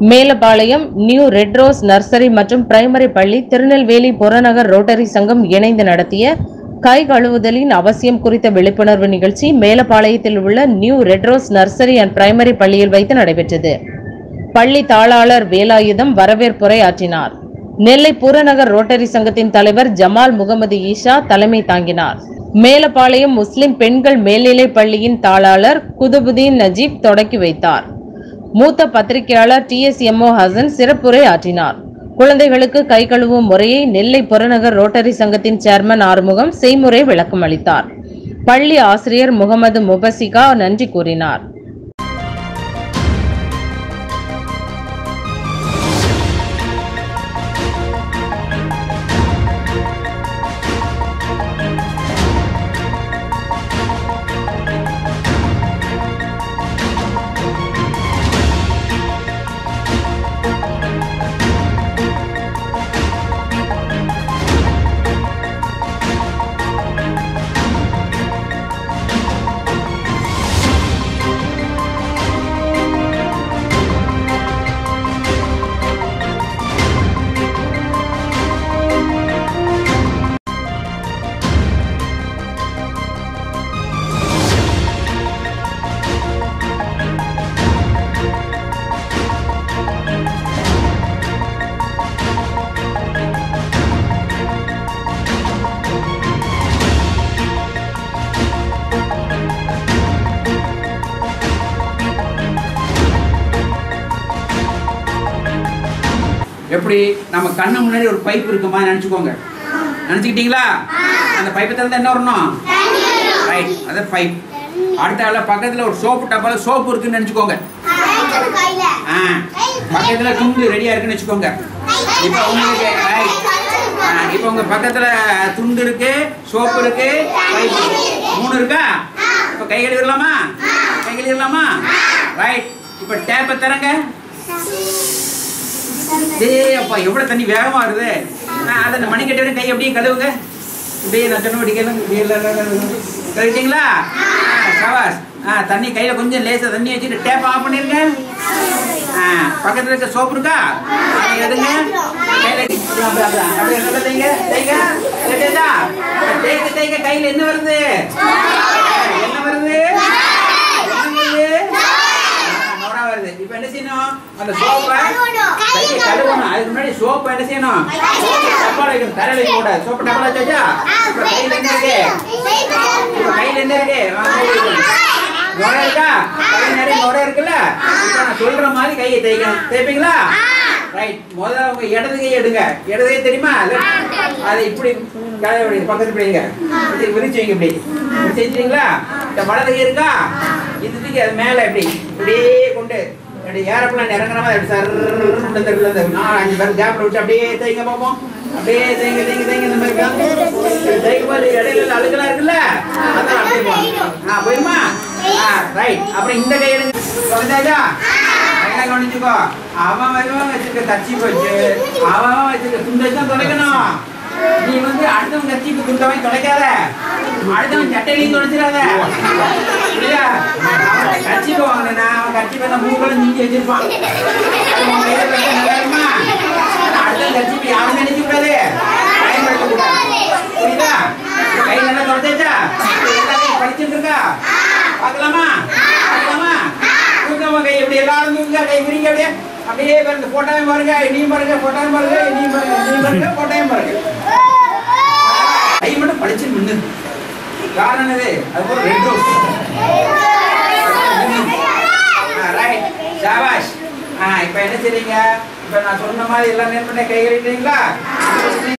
Melapalayam new red rose nursery மற்றும் primary பள்ளி திருநெல்வேலி புறநகர் ரோட்டரி சங்கம் இணைந்து நடத்திய கை கழுவுதலின் அவசியம் குறித்த விழிப்புணர்வு நிகழ்ச்சி மேலப்பாளையத்தில் உள்ள new red rose nursery and primary பள்ளியில் வைத்து நடைபெற்றது பள்ளி தாளாளர் வேலாயுதம் வரவேற்புரை ஆற்றினார் நெல்லை புறநகர் ரோட்டரி சங்கத்தின் தலைவர் ஜமால் முகமது ஈஷா தலைமை தாங்கினார் மேலப்பாளையம் முஸ்லிம் பெண்கள் மேல்நிலைப் பள்ளியின் தாளாளர் குதுபுதீன் நஜீப் தொடக்கி வைத்தார் மூத்த பத்திரிகையாளர் டி எஸ் எம்ஓ ஹசன் சிறப்புரை ஆற்றினார் குழந்தைகளுக்கு கை கழுவும் முறையை நெல்லை புறநகர் ரோட்டரி சங்கத்தின் சேர்மன் ஆறுமுகம் செய்முறை விளக்கம் அளித்தார் பள்ளி ஆசிரியர் முகமது முபசிகா நன்றி கூறினார் எப்படி நம்ம கண்ணு முன்னாடி ஒரு பைப் இருக்குமா நினச்சிக்கோங்க நினச்சிக்கிட்டீங்களா அந்த பைப்பை திறந்தா என்ன வரணும் ரைட் அது பைப் அடுத்த ஆள பக்கத்தில் ஒரு சோப்பு டப்பால சோப்பு இருக்குன்னு நினச்சிக்கோங்க ஆ பக்கத்தில் துண்டு ரெடியாக இருக்குன்னு வச்சுக்கோங்க இப்போ உங்களுக்கு ரைட் இப்போ உங்கள் பக்கத்தில் துண்டு இருக்கு சோப்பு இருக்கு பைப் மூணு இருக்கா இப்போ கை கழுவிடலாமா கை கழுவிடலாமா ரைட் இப்போ டேப்பை திறங்க டேய் அப்பா எவ்வளவு தண்ணி வேகமா வருது நான் அதை அந்த மணி கட்டி கை அப்படியே கழுவுங்க இப்படியே நான் சொன்ன கேளுங்க இப்படியே இல்ல, இல்ல, இல்ல, இல்ல. கழுவிட்டீங்களா ஆ, சபாஸ் ஆ தண்ணி கையில கொஞ்சம் லேசா தண்ணி வச்சுட்டு டேப் ஆஃப் பண்ணிருங்க ஆ பக்கத்துல இருக்க சோப்பு இருக்கா அதை எடுங்க கையில அப்படியே, அப்படியே, அப்படியே, அப்படியே நல்லா தேய்ங்க தேய்ங்க தேய்ச்சா? தேய்க்க தேய்க்க கையில என்ன வருது என்ன வருது என்ன வருது ஆ, நொரை வருது இப்போ என்ன செய்யணும் அந்த சோப்பை கையை கழுவணும் அதுக்கு முன்னாடி சோப்பு என்ன செய்யணும் டப்பால வைக்கணும் தரையில வைக்க கூடாது சோப்பு டப்பால வச்சாச்சா இப்போ கையில என்ன இருக்கு இப்போ கையில என்ன இருக்கு ஆ, கையில இருக்கு. நுரை இருக்கா கை நிறைய நுரை இருக்குல்ல இப்போ நான் சொல்ற மாதிரி கையை தேய்க்கணும் தேய்ப்பீங்களா ரைட் முதல்ல உங்க இடது கை எடுங்க இடது கை தெரியுமா Left. அதை இப்படி கதை இப்படி பக்கத்து பிடிங்க இப்படி விரிச்சு வைங்க இப்படி இப்படி செஞ்சுட்டீங்களா இந்த வலது கை இருக்கா இது தூக்கி அது மேல இப்படி இப்படியே கொண்டு அப்படி ஏரோப்ளான் இறங்குற மாதிரி அப்படி சர்ன்னு இந்த இடத்துல இருந்து நாலு அஞ்சு பேர் கேப்ல விட்டு அப்படியே தேய்ங்க பார்ப்போம் அப்படியே தேய்ங்க தேய்ங்க தேய்ங்க இந்த மாதிரி இருக்கா? இப்படி தேய்க்கும் போது இடையில அழுகலாம் இருக்குல்ல அதான் அப்படியே போகும். ஆ போயிருமா ஆ ரைட் அப்புறம் இந்த கை எடுங்க குழந்தையா கையில கவனிச்சுக்கோ அவன் வருவான் வச்சிருக்க கட்சி போச்சு அவன் அவன் வச்சிருக்க துண்டை தான் தொலைக்கணும் நீ வந்து அடுத்தவன் கட்சிக்கு துண்டவன் தொலைக்காத அடுத்தவன் சட்டையிலையும் தொலைச்சிடாத புரியுதா அவன் கட்சிக்கு வாங்கினா அவன் கட்சி பண்ண மூக்களும் நீங்கி வச்சிருப்பான் அது உன் கையில கிடைச்சா நல்லா இருக்குமா? ஆனா அடுத்தவன் கட்சிக்கு யாரும் நினைக்க கூடாது பயன்படுத்த கூடாது புரியுதா கை நல்லா தொலைச்சாச்சா எல்லாத்தையும் படிச்சுட்டு இருக்கா பார்க்கலாமா பார்க்கலாமா தூக்கமா கை எப்படி எல்லாரும் தூங்க கை விரிங்க அப்படியே அப்படியே பாருங்க போட்டாயும் பாருங்க நீ பாருங்க போட்டாயும் பாருங்க நீ பாருங்க நீ பாருங்க போட்டாயும் பாருங்க கை மட்டும் படிச்சு நின்னு காரணம் இது அது போல ரெட் ரோஸ் ரைட் ஷாபாஷ் ஆ இப்போ என்ன செய்றீங்க இப்போ நான் சொன்ன மாதிரி எல்லாம் நேர் பண்ண கை கழுவிட்டீங்களா